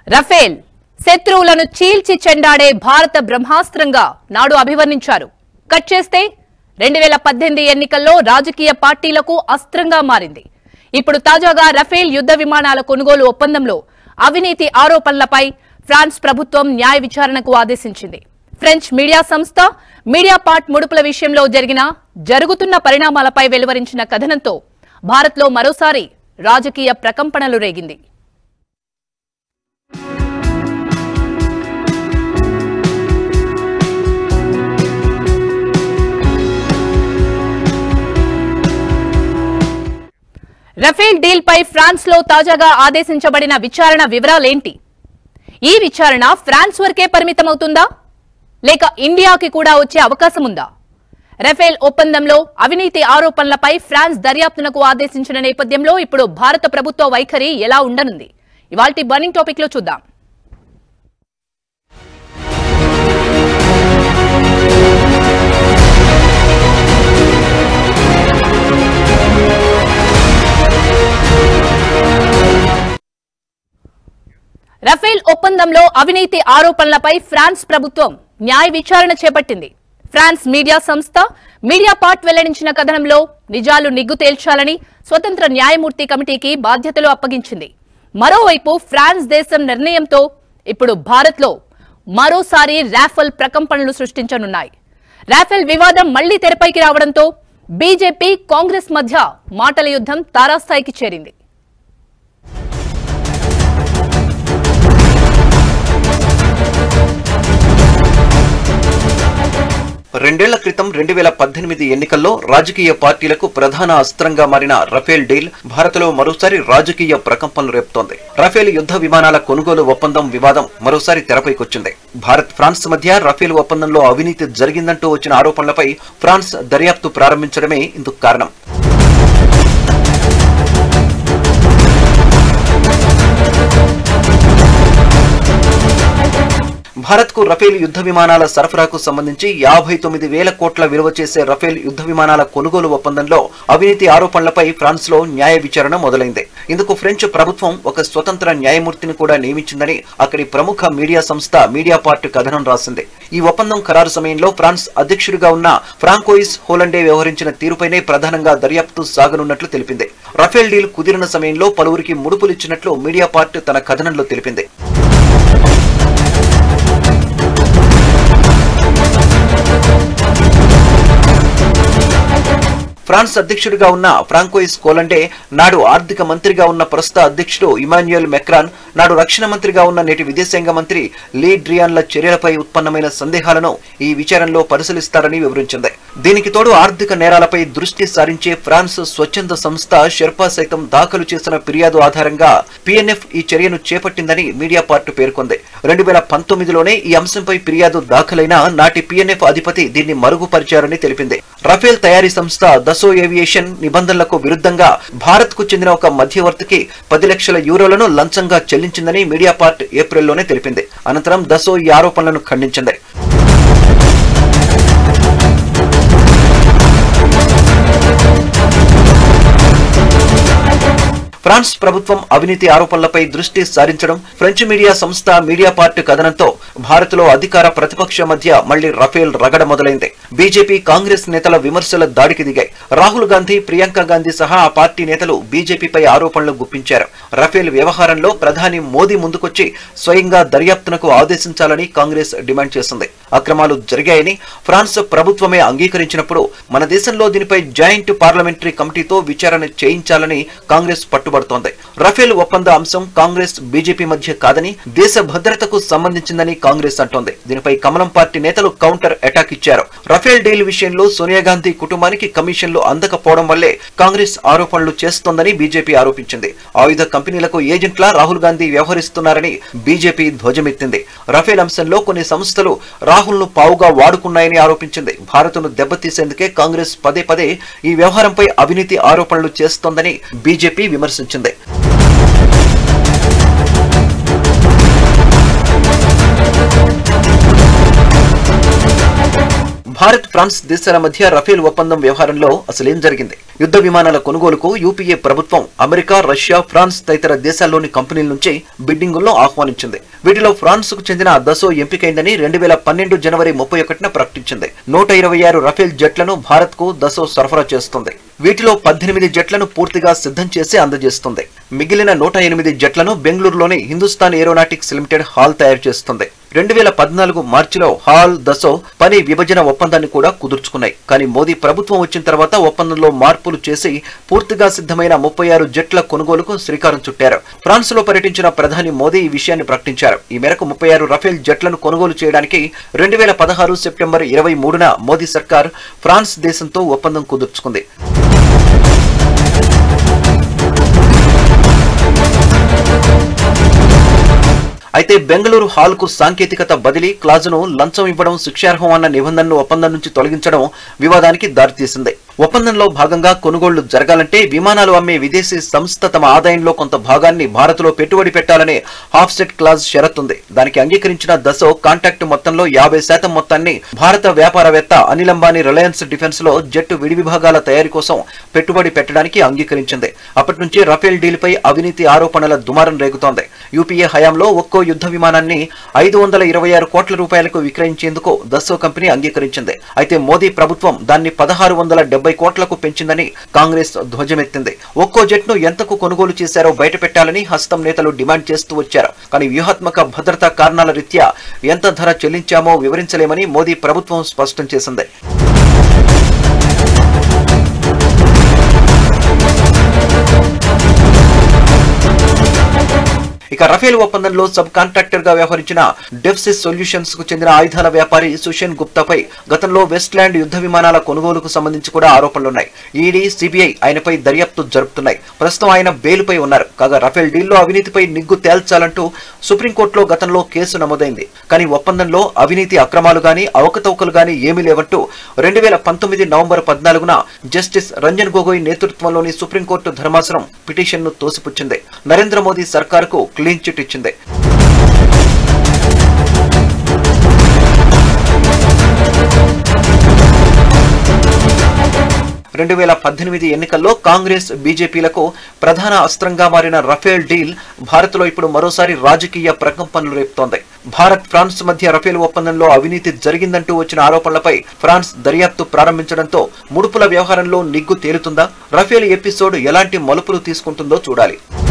Rafale శత్రువులను చీల్చి చెండాడే భారత బ్రహ్మాస్త్రంగా నాడు అభివర్ణించారు కట్ చేస్తే రెండు వేల పద్దెనిమిది ఎన్నికల్లో రాజకీయ పార్టీలకు అస్త్రంగా మారింది ఇప్పుడు తాజాగా రఫేల్ యుద్ధ విమానాల కొనుగోలు ఒప్పందంలో అవినీతి ఆరోపణలపై ఫ్రాన్స్ ప్రభుత్వం న్యాయ విచారణకు ఆదేశించింది ఫ్రెంచ్ మీడియా సంస్థ మీడియా పార్ట్ ముడుపుల విషయంలో జరిగిన జరుగుతున్న పరిణామాలపై వెలువరించిన కథనంతో భారత్లో మరోసారి రాజకీయ ప్రకంపనలు రేగింది రఫేల్ డీల్ పై ఫ్రాన్స్ లో తాజాగా ఆదేశించబడిన విచారణ వివరాలేంటి ఈ విచారణ ఫ్రాన్స్ వరకే పరిమితమవుతుందా లేక ఇండియాకి కూడా వచ్చే అవకాశం ఉందా రఫేల్ ఒప్పందంలో అవినీతి ఆరోపణలపై ఫ్రాన్స్ దర్యాప్తునకు ఆదేశించిన నేపథ్యంలో ఇప్పుడు భారత ప్రభుత్వ వైఖరి ఎలా ఉండనుంది ఇవాల్టి బర్నింగ్ టాపిక్ లో చూద్దాం రఫేల్ ఒప్పందంలో అవినీతి ఆరోపణలపై ఫ్రాన్స్ ప్రభుత్వం న్యాయ విచారణ చేపట్టింది ఫ్రాన్స్ మీడియా సంస్థ మీడియా పార్ట్ వెల్లడించిన కథనంలో నిజాలు నిగ్గు తేల్చాలని స్వతంత్ర న్యాయమూర్తి కమిటీకి బాధ్యతలు అప్పగించింది మరోవైపు ఫ్రాన్స్ దేశం నిర్ణయంతో ఇప్పుడు భారత్లో మరోసారి రాఫెల్ ప్రకంపనలు సృష్టించనున్నాయి రాఫెల్ వివాదం మళ్లీ తెరపైకి రావడంతో బీజేపీ కాంగ్రెస్ మధ్య మాటల యుద్ధం తారాస్థాయికి చేరింది రెండేళ్ల క్రితం రెండు వేల పద్దెనిమిది ఎన్నికల్లో రాజకీయ పార్టీలకు ప్రధాన అస్త్రంగా మారిన రఫేల్ డీల్ భారత్లో మరోసారి రాజకీయ ప్రకంపనలు రేపుతోంది రఫేల్ యుద్ధ విమానాల కొనుగోలు ఒప్పందం వివాదం మరోసారి తెరపైకొచ్చింది భారత్ ఫ్రాన్స్ మధ్య రఫేల్ ఒప్పందంలో అవినీతి జరిగిందంటూ వచ్చిన ఆరోపణలపై ఫ్రాన్స్ దర్యాప్తు ప్రారంభించడమే ఇందుకు కారణం భారత్ కు రఫేల్ యుద్ధ విమానాల సరఫరాకు సంబంధించి యాభై తొమ్మిది వేల కోట్ల విలువ చేసే రఫేల్ యుద్ధ విమానాల కొనుగోలు ఒప్పందంలో అవినీతి ఆరోపణలపై ఫ్రాన్స్ లో న్యాయ విచారణ మొదలైంది ఇందుకు ఫ్రెంచ్ ప్రభుత్వం ఒక స్వతంత్ర న్యాయమూర్తిని కూడా నియమించిందని అక్కడి ప్రముఖ మీడియా సంస్థ మీడియా పార్ట్ కథనం రాసింది ఈ ఒప్పందం ఖరారు సమయంలో ఫ్రాన్స్ అధ్యక్షుడిగా ఉన్న ఫ్రాంకోయిస్ హోలండే వ్యవహరించిన తీరుపైనే ప్రధానంగా దర్యాప్తు సాగనున్నట్లు తెలిపింది రఫేల్ డీల్ కుదిరిన సమయంలో పలువురికి ముడుపులిచ్చినట్లు మీడియా పార్ట్ తన కథనంలో తెలిపింది ఫ్రాన్స్ అధ్యక్షుడిగా ఉన్న ఫ్రాంకోయిస్ కోలండే నాడు ఆర్థిక మంత్రిగా ఉన్న ప్రస్తుత అధ్యక్షుడు ఇమాన్యుయల్ మెక్రాన్ నాడు రక్షణ మంత్రిగా ఉన్న నేటి విదేశాంగ మంత్రి లీ డ్రియాన్ల చర్యలపై ఉత్పన్నమైన సందేహాలను ఈ విచారణలో పరిశీలిస్తారని వివరించింది దీనికి తోడు ఆర్థిక నేరాలపై దృష్టి సారించే ఫ్రాన్స్ స్వచ్ఛంద సంస్థ షెర్పా సైతం దాఖలు చేసిన ఫిర్యాదు ఆధారంగా పిఎన్ఎఫ్ ఈ చర్యను చేపట్టిందని మీడియా పార్ట్ పేర్కొంది రెండు వేల పంతొమ్మిదిలోనే ఈ అంశంపై ఫిర్యాదు దాఖలైన నాటి పిఎన్ఎఫ్ అధిపతి దీన్ని మరుగుపరిచారని తెలిపింది రఫేల్ తయారీ సంస్థ దసో ఏవియేషన్ నిబంధనలకు విరుద్ధంగా భారత్ కు చెందిన ఒక మధ్యవర్తికి పది లక్షల యూరోలను లంచంగా చెల్లించిందని మీడియా పార్ట్ ఏప్రిల్లోనే తెలిపింది అనంతరం దసో ఈ ఆరోపణలను ఖండించింది ఫ్రాన్స్ ప్రభుత్వం అవినీతి ఆరోపణలపై దృష్టి సారించడం ఫ్రెంచ్ మీడియా సంస్థ మీడియా పార్టీ కథనంతో భారత్లో అధికార ప్రతిపక్ష మధ్య మళ్లీ రఫేల్ రగడ మొదలైంది బీజేపీ కాంగ్రెస్ నేతల విమర్శల దాడికి దిగాయి రాహుల్ గాంధీ ప్రియాంక గాంధీ సహా ఆ పార్టీ నేతలు బీజేపీపై ఆరోపణలు గుప్పించారు రఫేల్ వ్యవహారంలో ప్రధాని మోదీ ముందుకొచ్చి స్వయంగా దర్యాప్తునకు ఆదేశించాలని కాంగ్రెస్ డిమాండ్ చేసింది అక్రమాలు జరిగాయని ఫ్రాన్స్ ప్రభుత్వమే అంగీకరించినప్పుడు మన దేశంలో దీనిపై జాయింట్ పార్లమెంటరీ కమిటీతో విచారణ చేయించాలని కాంగ్రెస్ పట్టుబడుతోంది రఫేల్ ఒప్పంద అంశం కాంగ్రెస్ బీజేపీ మధ్య కాదని దేశ భద్రతకు సంబంధించిందని కాంగ్రెస్ అంటోంది దీనిపై కమలం పార్టీ నేతలు కౌంటర్ అటాక్ ఇచ్చారు రఫేల్ డీల్ విషయంలో సోనియా గాంధీ కుటుంబానికి కమిషన్లు అందకపోవడం వల్లే కాంగ్రెస్ ఆరోపణలు చేస్తోందని బీజేపీ ఆరోపించింది ఆయుధ కంపెనీలకు ఏజెంట్లా రాహుల్ గాంధీ వ్యవహరిస్తున్నారని బీజేపీ ధ్వజమెత్తింది రఫేల్ అంశంలో కొన్ని సంస్థలు రాహుల్ ను పావుగా వాడుకున్నాయని ఆరోపించింది భారత్ను దెబ్బతీసేందుకే కాంగ్రెస్ పదే పదే ఈ వ్యవహారంపై అవినీతి ఆరోపణలు చేస్తోందని బీజేపీ విమర్శించింది భారత్ ఫ్రాన్స్ దేశాల మధ్య రఫేల్ ఒప్పందం వ్యవహారంలో అసలేం జరిగింది యుద్ధ విమానాల కొనుగోలుకు యూపీఏ ప్రభుత్వం అమెరికా రష్యా ఫ్రాన్స్ తదితర దేశాల్లోని కంపెనీల నుంచి బిడ్డింగుల్లో ఆహ్వానించింది వీటిలో ఫ్రాన్స్ కు చెందిన దసో ఎంపికైందని రెండు వేల పన్నెండు జనవరి ముప్పై ఒకటిన ప్రకటించింది నూట ఇరవై ఆరు రఫేల్ జెట్లను భారత్ కు దసో సరఫరా చేస్తుంది వీటిలో పద్దెనిమిది జెట్లను పూర్తిగా సిద్ధం చేసి అందజేస్తుంది మిగిలిన నూట ఎనిమిది జెట్లను బెంగళూరులోని హిందుస్థాన్ ఏరోనాటిక్స్ లిమిటెడ్ హాల్ తయారు చేస్తుంది రెండు వేల పద్నాలుగు మార్చిలో హాల్ దసో పని విభజన ఒప్పందాన్ని కూడా కుదుర్చుకున్నాయి కానీ మోదీ ప్రభుత్వం వచ్చిన తర్వాత ఒప్పందంలో మార్పులు చేసి పూర్తిగా సిద్ధమైన ముప్పై ఆరు జెట్ల కొనుగోలుకు శ్రీకారం చుట్టారు ఫ్రాన్స్ లో పర్యటించిన ప్రధాని మోదీ ఈ విషయాన్ని ప్రకటించారు ఈ మేరకు ముప్పై ఆరు రఫేల్ జెట్లను కొనుగోలు చేయడానికి రెండు వేల పదహారు సెప్టెంబర్ ఇరవై మూడున మోదీ సర్కార్ ఫ్రాన్స్ దేశంతో ఒప్పందం కుదుర్చుకుంది అయితే బెంగళూరు హాల్ కు సాంకేతికత బదిలీ క్లాజును లంచం ఇవ్వడం శిక్షార్హం అన్న నిబంధనను ఒప్పందం నుంచి తొలగించడం వివాదానికి దారితీసింది ఒప్పందంలో భాగంగా కొనుగోళ్లు జరగాలంటే విమానాలు అమ్మే విదేశీ సంస్థ తమ ఆదాయంలో కొంత భాగాన్ని భారత్లో పెట్టుబడి పెట్టాలనే ఆఫ్సెట్ క్లాజ్ షరతుంది దానికి అంగీకరించిన దశో కాంట్రాక్ట్ మొత్తంలో యాభై శాతం మొత్తాన్ని భారత వ్యాపారవేత్త అనిల్ అంబానీ రిలయన్స్ డిఫెన్స్ లో జెట్ విడి విభాగాల తయారీ కోసం పెట్టుబడి పెట్టడానికి అంగీకరించింది అప్పటి నుంచి రఫేల్ డీల్ పై అవినీతి ఆరోపణల దుమారం రేగుతోంది యూపీఏ హయాంలో ఒక్కో యుద్ధ విమానాన్ని ఐదు వందల ఇరవై ఆరు కోట్ల రూపాయలకు విక్రయించేందుకు దస్సో కంపెనీ అంగీకరించింది అయితే మోదీ ప్రభుత్వం దాన్ని పదహారు వందల డెబ్బై కోట్లకు పెంచిందని కాంగ్రెస్ ధ్వజమెత్తింది ఒక్కో జెట్ ను ఎంతకు కొనుగోలు చేశారో బయటపెట్టాలని హస్తం నేతలు డిమాండ్ చేస్తూ వచ్చారు కానీ వ్యూహాత్మక భద్రతా కారణాల రీత్యా ఎంత ధర చెల్లించామో వివరించలేమని మోదీ ప్రభుత్వం స్పష్టం చేసింది ఇక రఫేల్ ఒప్పందంలో సబ్ కాంట్రాక్టర్ గా వ్యవహరించిన డెఫ్సిస్ సొల్యూషన్స్ కు చెందిన ఆయుధాల వ్యాపారి సుషేన్ గుప్తాపై గతంలో వెస్ట్ ల్యాండ్ యుద్ధ విమానాల కొనుగోలుకు సంబంధించి కూడా ఆరోపణలున్నాయి ఈడీ సిబిఐ ఆయనపై దర్యాప్తు జరుపుతున్నాయి ప్రస్తుతం ఆయన బెయిల్పై ఉన్నారు కాగా రఫేల్ డీల్లో అవినీతిపై నిగ్గు తేల్చాలంటూ సుప్రీంకోర్టులో గతంలో కేసు నమోదైంది కానీ ఒప్పందంలో అవినీతి అక్రమాలు గాని అవకతవకలు గాని ఏమీ లేవంటూ రెండు వేల పంతొమ్మిది నవంబర్ పద్నాలుగున జస్టిస్ రంజన్ గొగోయ్ నేతృత్వంలోని సుప్రీంకోర్టు ధర్మాసనం పిటిషన్ను తోసిపుచ్చింది నరేంద్ర మోదీ సర్కారుకు క్లీన్ చిట్ ఇచ్చింది రెండు వేల పద్దెనిమిది ఎన్నికల్లో కాంగ్రెస్ బీజేపీలకు ప్రధాన అస్త్రంగా మారిన రఫేల్ డీల్ భారత్లో ఇప్పుడు మరోసారి రాజకీయ ప్రకంపనలు రేపుతోంది భారత్ ఫ్రాన్స్ మధ్య రఫేల్ ఒప్పందంలో అవినీతి జరిగిందంటూ వచ్చిన ఆరోపణలపై ఫ్రాన్స్ దర్యాప్తు ప్రారంభించడంతో ముడుపుల వ్యవహారంలో నిగ్గు తేలుతుందా రఫేల్ ఎపిసోడ్ ఎలాంటి మలుపులు తీసుకుంటుందో చూడాలి